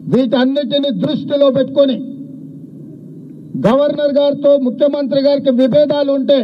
వీటన్నిటిని దృష్టిలో పెట్టుకొని గవర్నర్ గారితో ముఖ్యమంత్రి గారికి విభేదాలు ఉంటే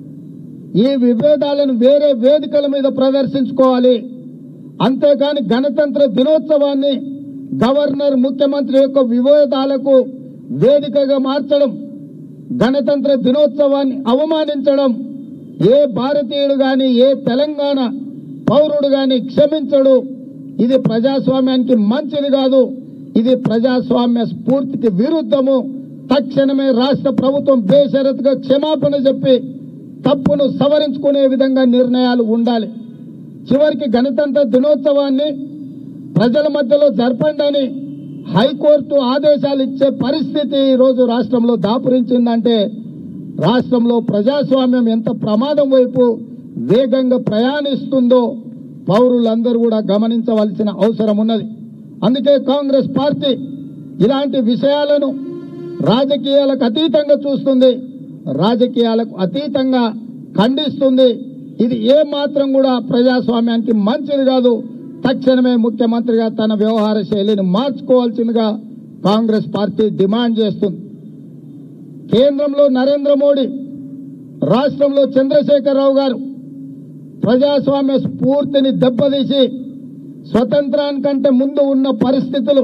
ఈ విభేదాలను వేరే వేదికల మీద ప్రదర్శించుకోవాలి అంతేకాని గణతంత్ర దినోత్సవాన్ని గవర్నర్ ముఖ్యమంత్రి యొక్క విభేదాలకు వేదికగా మార్చడం గణతంత్ర దినోత్సవాన్ని అవమానించడం ఏ భారతీయుడు గాని ఏ తెలంగాణ పౌరుడు గాని క్షమించడు ఇది ప్రజాస్వామ్యానికి మంచిది కాదు ఇది ప్రజాస్వామ్య స్ఫూర్తికి విరుద్ధము తక్షణమే రాష్ట్ర ప్రభుత్వం బేషరతుగా క్షమాపణ చెప్పి తప్పును సవరించుకునే విధంగా నిర్ణయాలు ఉండాలి చివరికి గణతంత్ర దినోత్సవాన్ని ప్రజల మధ్యలో జరపండి అని హైకోర్టు ఆదేశాలు ఇచ్చే పరిస్థితి ఈరోజు రాష్ట్రంలో దాపురించిందంటే రాష్ట్రంలో ప్రజాస్వామ్యం ఎంత ప్రమాదం వైపు వేగంగా ప్రయాణిస్తుందో పౌరులందరూ కూడా గమనించవలసిన అవసరం ఉన్నది అందుకే కాంగ్రెస్ పార్టీ ఇలాంటి విషయాలను రాజకీయాలకు అతీతంగా చూస్తుంది రాజకీయాలకు అతీతంగా ఖండిస్తుంది ఇది ఏ మాత్రం కూడా ప్రజాస్వామ్యానికి మంచిది కాదు తక్షణమే ముఖ్యమంత్రిగా తన వ్యవహార శైలిని మార్చుకోవాల్సిందిగా కాంగ్రెస్ పార్టీ డిమాండ్ చేస్తుంది కేంద్రంలో నరేంద్ర మోడీ రాష్ట్రంలో చంద్రశేఖరరావు గారు ప్రజాస్వామ్య స్ఫూర్తిని దెబ్బతీసి స్వతంత్రానికంటే ముందు ఉన్న పరిస్థితులు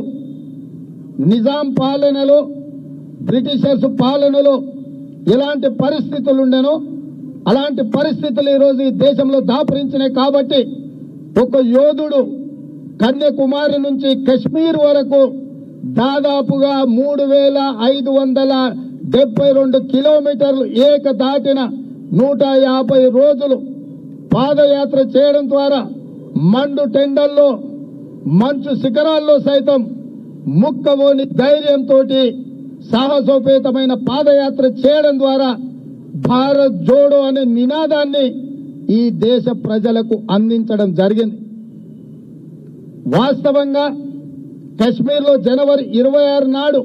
నిజాం పాలనలో బ్రిటిషర్స్ పాలనలో ఎలాంటి పరిస్థితులు ఉండెనో అలాంటి పరిస్థితులు ఈరోజు ఈ దేశంలో దాపురించినాయి కాబట్టి ఒక యోధుడు కన్యాకుమారి నుంచి కశ్మీర్ వరకు దాదాపుగా మూడు వేల ఐదు వందల డెబ్బై రెండు కిలోమీటర్లు ఏక దాటిన నూట యాభై రోజులు పాదయాత్ర చేయడం ద్వారా మండు టెండల్లో మంచు శిఖరాల్లో సైతం ముక్కవోని ధైర్యంతో సాహసోపేతమైన పాదయాత్ర చేయడం ద్వారా భారత్ జోడో అనే నినాదాన్ని ఈ దేశ ప్రజలకు అందించడం జరిగింది వాస్తవంగా కశ్మీర్లో జనవరి ఇరవై ఆరు నాడు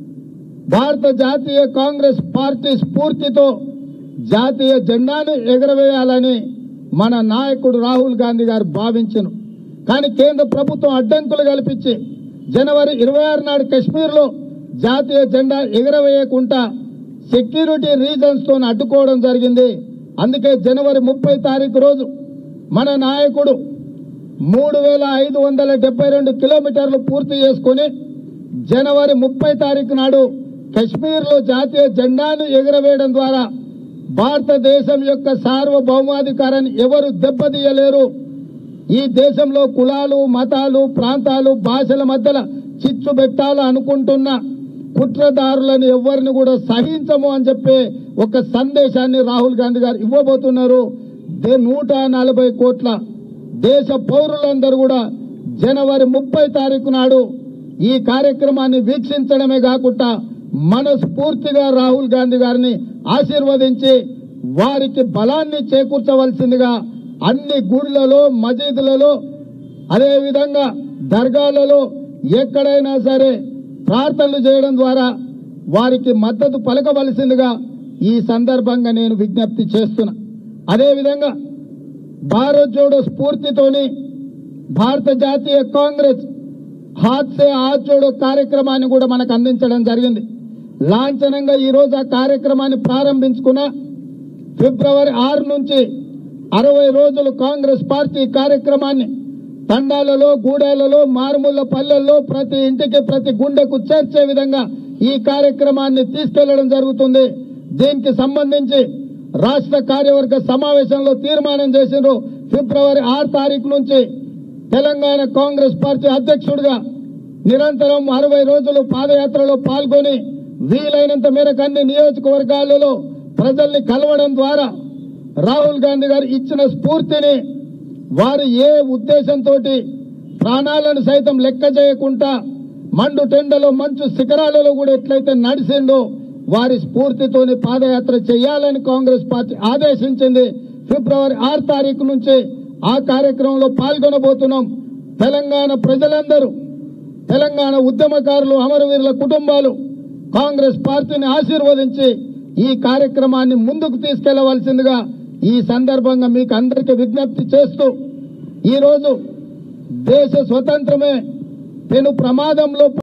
భారత జాతీయ కాంగ్రెస్ పార్టీ స్ఫూర్తితో జాతీయ జెండాను ఎగరవేయాలని మన నాయకుడు రాహుల్ గాంధీ గారు భావించను కానీ కేంద్ర ప్రభుత్వం అడ్డంకులు కల్పించి జనవరి ఇరవై ఆరు నాడు కశ్మీర్లో జాతీయ జెండా ఎగరవేయకుండా సెక్యూరిటీ రీజన్స్ తో అడ్డుకోవడం జరిగింది అందుకే జనవరి ముప్పై తారీఖు రోజు మన నాయకుడు మూడు వేల ఐదు వందల డెబ్బై రెండు కిలోమీటర్లు పూర్తి చేసుకుని జనవరి ముప్పై తారీఖు నాడు కశ్మీర్లో జాతీయ జెండాను ఎగురవేయడం ద్వారా భారతదేశం యొక్క సార్వభౌమాధికారాన్ని ఎవరు దెబ్బతీయలేరు ఈ దేశంలో కులాలు మతాలు ప్రాంతాలు భాషల మధ్యలో చిచ్చు పెట్టాలి అనుకుంటున్న కుట్రదారులను ఎవరిని కూడా సహించము అని చెప్పి ఒక సందేశాన్ని రాహుల్ గాంధీ గారు ఇవ్వబోతున్నారు దే- నూట నలభై కోట్ల దేశ పౌరులందరూ కూడా జనవరి ముప్పై తారీఖు నాడు ఈ కార్యక్రమాన్ని వీక్షించడమే కాకుండా మనస్ఫూర్తిగా రాహుల్ గాంధీ గారిని ఆశీర్వదించి వారికి బలాన్ని చేకూర్చవలసిందిగా అన్ని గుళ్లలో మసీదులలో అదేవిధంగా దర్గాలలో ఎక్కడైనా సరే ప్రార్థనలు చేయడం ద్వారా వారికి మద్దతు పలకవలసిందిగా ఈ సందర్భంగా నేను విజ్ఞప్తి చేస్తున్నా అదేవిధంగా భారత్ జోడో స్ఫూర్తితోని భారత జాతీయ కాంగ్రెస్ హాత్ సే హాత్ జోడో కార్యక్రమాన్ని కూడా మనకు అందించడం జరిగింది లాంఛనంగా ఈ రోజు ఆ కార్యక్రమాన్ని ప్రారంభించుకున్న ఫిబ్రవరి ఆరు నుంచి అరవై రోజులు కాంగ్రెస్ పార్టీ కార్యక్రమాన్ని తండాలలో గూడాలలో మారుమూల పల్లెల్లో ప్రతి ఇంటికి ప్రతి గుండెకు చేర్చే విధంగా ఈ కార్యక్రమాన్ని తీసుకెళ్లడం జరుగుతుంది దీనికి సంబంధించి రాష్ట్ర కార్యవర్గ సమావేశంలో తీర్మానం చేసిండ్రు ఫిబ్రవరి ఆరు తారీఖు నుంచి తెలంగాణ కాంగ్రెస్ పార్టీ అధ్యక్షుడిగా నిరంతరం అరవై రోజులు పాదయాత్రలో పాల్గొని వీలైనంత మేరకు అన్ని నియోజకవర్గాలలో ప్రజల్ని కలవడం ద్వారా రాహుల్ గాంధీ గారు ఇచ్చిన స్ఫూర్తిని వారు ఏ ఉద్దేశంతో ప్రాణాలను సైతం లెక్క చేయకుండా మండు టెండలో మంచు శిఖరాలలో కూడా ఎట్లయితే నడిచిండో వారి స్ఫూర్తితోని పాదయాత్ర చేయాలని కాంగ్రెస్ పార్టీ ఆదేశించింది ఫిబ్రవరి ఆరు తారీఖు నుంచి ఆ కార్యక్రమంలో పాల్గొనబోతున్నాం తెలంగాణ ప్రజలందరూ తెలంగాణ ఉద్యమకారులు అమరవీరుల కుటుంబాలు కాంగ్రెస్ పార్టీని ఆశీర్వదించి ఈ కార్యక్రమాన్ని ముందుకు తీసుకెళ్లవలసిందిగా ఈ సందర్భంగా మీకు అందరికీ విజ్ఞప్తి చేస్తూ ఈరోజు దేశ స్వతంత్రమే పెను ప్రమాదంలో